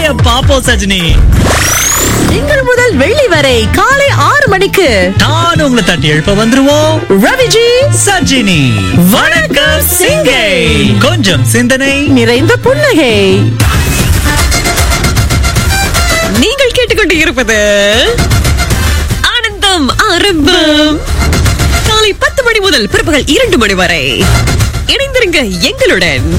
பாப்போம் சஜினி திங்கள் முதல் வெள்ளி வரை காலை ஆறு மணிக்கு நான் உங்களை தட்டி எழுப்ப வந்துருவோம் ரவிஜி சஜினி வணக்கம் சிங்கை கொஞ்சம் சிந்தனை நிறைந்த புன்னகை நீங்கள் கேட்டுக்கொண்டு இருப்பது ஆனந்தம் ஆரம்பம் காலை பத்து மணி முதல் பிற்பகல் இரண்டு மணி வரை இணைந்திருங்க எங்களுடன்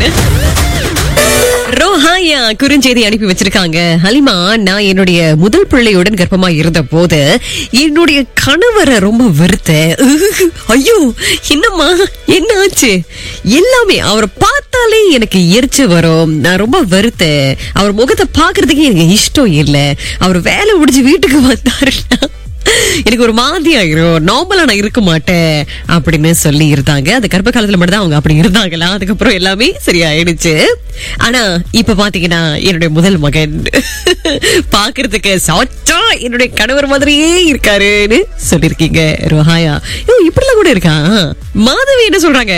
ரோஹாயா குறுஞ்செய்தி அனுப்பி வச்சிருக்காங்க ஹலிமா நான் என்னுடைய முதல் பிள்ளையுடன் கர்ப்பமா இருந்த போது என்னுடைய கணவரை ரொம்ப வெறுத்தேன் ஐயோ என்னம்மா என்ன ஆச்சு எல்லாமே அவரை பார்த்தாலே எனக்கு எரிச்சு வரும் நான் ரொம்ப வெறுத்தேன் அவர் முகத்தை பாக்குறதுக்கே எனக்கு இஷ்டம் இல்லை அவர் வேலை முடிஞ்சு வீட்டுக்கு வந்தாருன்னா எனக்கு ஒரு மாதிரி ஆயிரும் நார்மலா நான் இருக்க மாட்டேன் அப்படின்னு சொல்லி இருந்தாங்க அது கர்ப்ப காலத்துல மட்டும் தான் அவங்க அப்படி இருந்தாங்களா அதுக்கப்புறம் எல்லாமே சரியாயிடுச்சு ஆனா இப்ப பாத்தீங்கன்னா என்னுடைய முதல் மகன் பாக்குறதுக்கு சாச்சா என்னுடைய கணவர் மாதிரியே இருக்காருன்னு சொல்லிருக்கீங்க ரோஹாயா ஐயோ இப்படிலாம் கூட இருக்கா மாதவி என்ன சொல்றாங்க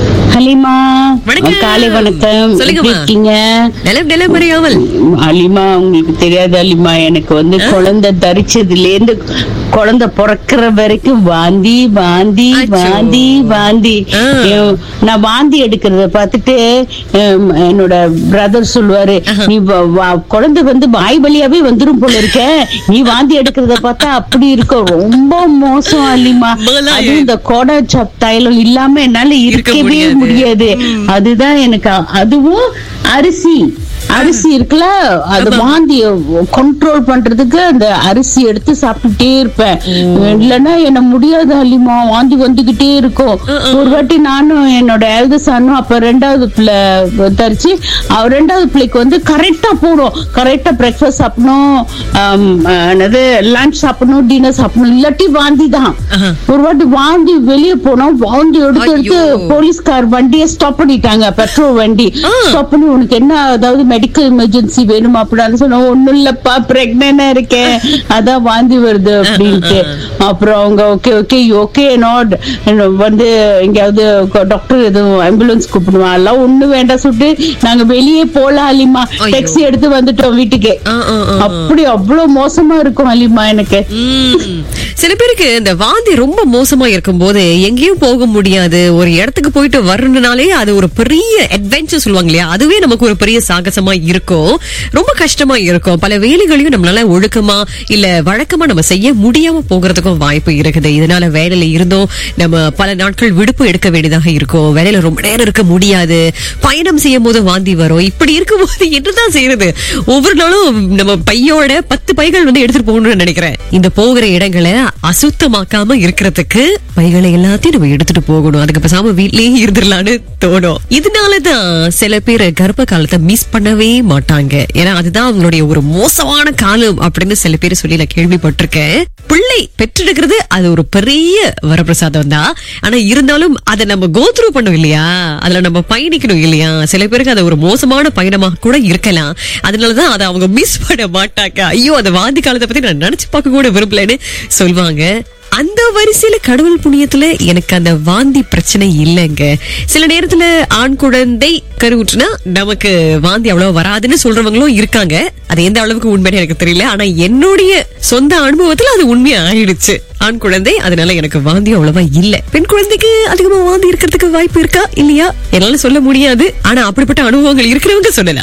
ஹலிமா வணக்கம். காலை வணக்கம் எப்படி சொல்லுங்கம்மா. இருக்கீங்க நிலம் நிலம் அறியாமல் அலிமா உங்களுக்கு தெரியாது அலிமா எனக்கு வந்து குழந்தை தரிச்சதுல இருந்து குழந்தை பிறக்கிற வரைக்கும் வாந்தி வாந்தி அச்சோ. வாந்தி வாந்தி ஆ. என் நான் வாந்தி எடுக்கிறத பார்த்துட்டு எம், என்னோட பிரதர் சொல்லுவாரு நீ வ- வ- குழந்தை வந்து வாய் வழியாவே வந்துரும் போல இருக்க நீ வாந்தி எடுக்கிறத பார்த்தா அப்படி இருக்கும் ரொம்ப மோசம் அலிமா மலாயே. அதுவும் இந்த கோடை சப் தைலம் இல்லாம என்னால இருக்கவே முடியாது. முடியாது அதுதான் எனக்கு அ- அதுவும் அரிசி அரிசி இருக்குல்ல அது வாந்தி கண்ட்ரோல் பண்றதுக்கு அந்த அரிசி எடுத்து சாப்பிட்டுட்டே இருப்பேன் இல்லைன்னா என்ன முடியாது அலிமா வாந்தி வந்துகிட்டே இருக்கும் ஒரு வாட்டி நானும் என்னோட எல்து சன்னும் அப்ப ரெண்டாவது பிள்ளை தரிச்சு அவ ரெண்டாவது பிள்ளைக்கு வந்து கரெக்டா போடும் கரெக்டா பிரேக்ஃபாஸ்ட் சாப்பிடணும் ஆம், என்னது லஞ்ச் சாப்பிடணும் டின்னர் சாப்பிடணும் இல்லாட்டி வாந்தி தான் ஒரு வாட்டி வாந்தி வெளியே போனோம் வாந்தி எடுத்து எடுத்து ஐயோ. போலீஸ்கார் வண்டியை ஸ்டாப் பண்ணிட்டாங்க பெட்ரோல் வண்டி ஸ்டாப் பண்ணி உனக்கு என்ன அதாவது மெடிக்கல் எமர்ஜென்சி வேணுமா அப்படின்னு சொன்னா ஒண்ணும் இல்லப்பா பிரெக்னெண்டா இருக்கேன் அதான் வாந்தி வருது அப்படின்ட்டு அப்புறம் அவங்க ஓகே ஓகே ஓகே நாட் வந்து எங்கேயாவது டாக்டர் எதுவும் ஆம்புலன்ஸ் கூப்பிடுவா எல்லாம் ஒண்ணு வேண்டாம் சொல்லிட்டு நாங்க வெளியே போலாம் அலிமா ஐயோ. டாக்ஸி எடுத்து வந்துட்டோம் வீட்டுக்கு ஆ, ஆ, ஆ. அப்படி அவ்வளவு மோசமா இருக்கும் அலிமா எனக்கு ம். சில பேருக்கு இந்த வாந்தி ரொம்ப மோசமா இருக்கும்போது எங்கேயும் போக முடியாது ஒரு இடத்துக்கு போயிட்டு வரணும்னாலே அது ஒரு பெரிய அட்வென்ச்சர் சொல்லுவாங்க இல்லையா அதுவே நமக்கு ஒரு பெரிய சாகசமா இருக்கும் ரொம்ப கஷ்டமா இருக்கும் பல வேலைகளையும் நம்மளால ஒழுக்கமா இல்ல வழக்கமா நம்ம செய்ய முடியாம போகிறதுக்கும் வாய்ப்பு இருக்குது இதனால வேலையில இருந்தோம் நம்ம பல நாட்கள் விடுப்பு எடுக்க வேண்டியதாக இருக்கும் வேலையில ரொம்ப நேரம் இருக்க முடியாது பயணம் செய்யும் போது வாந்தி வரும் இப்படி இருக்கும்போது என்னதான் செய்யறது ஒவ்வொரு நாளும் நம்ம பையோட பத்து பைகள் வந்து எடுத்துட்டு போகணும்னு நினைக்கிறேன் இந்த போகிற இடங்களை அசுத்தமாக்காம இருக்கிறதுக்கு பைகளை எல்லாத்தையும் நம்ம எடுத்துட்டு போகணும் அதுக்கு பேசாம வீட்லயே இருந்துடலான்னு தோணும் இதனாலதான் சில பேர் கர்ப்ப காலத்தை மிஸ் பண்ணவே மாட்டாங்க ஏன்னா அதுதான் அவங்களுடைய ஒரு மோசமான காலம் அப்படின்னு சில பேர் சொல்லி நான் கேள்விப்பட்டிருக்கேன் பிள்ளை பெற்றெடுக்கிறது அது ஒரு பெரிய வரப்பிரசாதம் தான் ஆனா இருந்தாலும் அதை நம்ம கோத்ரூ பண்ணும் இல்லையா அதுல நம்ம பயணிக்கணும் இல்லையா சில பேருக்கு அது ஒரு மோசமான பயணமாக கூட இருக்கலாம் அதனாலதான் அதை அவங்க மிஸ் பண்ண மாட்டாங்க ஐயோ அந்த வாந்தி காலத்தை பத்தி நான் நினைச்சு பார்க்க கூட விரும்பலன்னு சொல்லுவாங்க அந்த வரிசையில கடவுள் புண்ணியத்துல எனக்கு அந்த வாந்தி பிரச்சனை இல்லைங்க சில நேரத்துல ஆண் குழந்தை கருவுற்றுனா நமக்கு வாந்தி அவ்வளவு வராதுன்னு சொல்றவங்களும் இருக்காங்க அது எந்த அளவுக்கு உண்மைன்னு எனக்கு தெரியல ஆனா என்னுடைய சொந்த அனுபவத்துல அது உண்மையா ஆயிடுச்சு ஆண் குழந்தை அதனால எனக்கு வாந்தி அவ்வளவா இல்ல பெண் குழந்தைக்கு அதிகமா வாந்தி இருக்கிறதுக்கு வாய்ப்பு இருக்கா இல்லையா என்னால சொல்ல முடியாது ஆனா அப்படிப்பட்ட அனுபவங்கள் இருக்கிறவங்க சொல்லலாம்